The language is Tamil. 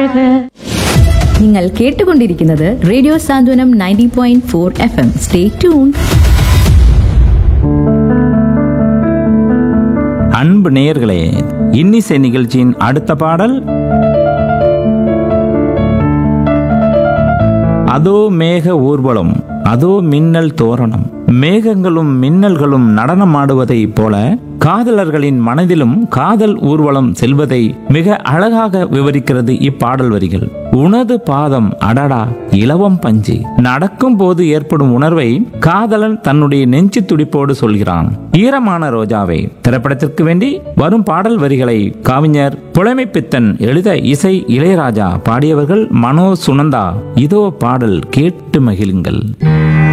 നിങ്ങൾ കേട്ടുകൊണ്ടിരിക്കുന്നത് radio Santhwanam ninety point four F M stay tune அன்பு நேயர்களே இன்னிசை நிகழ்ச்சியின் அடுத்த பாடல் அதோ மேக ஊர்வலம் அதோ மின்னல் தோரணம் மேகங்களும் மின்னல்களும் நடனமாடுவதைப் போல காதலர்களின் மனதிலும் காதல் ஊர்வலம் செல்வதை மிக அழகாக விவரிக்கிறது இப்பாடல் வரிகள் உனது பாதம் அடடா இலவம் பஞ்சு நடக்கும் போது ஏற்படும் உணர்வை காதலன் தன்னுடைய நெஞ்சு துடிப்போடு சொல்கிறான் ஈரமான ரோஜாவை திரைப்படத்திற்கு வேண்டி வரும் பாடல் வரிகளை கவிஞர் புலமைப்பித்தன் எழுத இசை இளையராஜா பாடியவர்கள் மனோ சுனந்தா இதோ பாடல் கேட்டு மகிழுங்கள்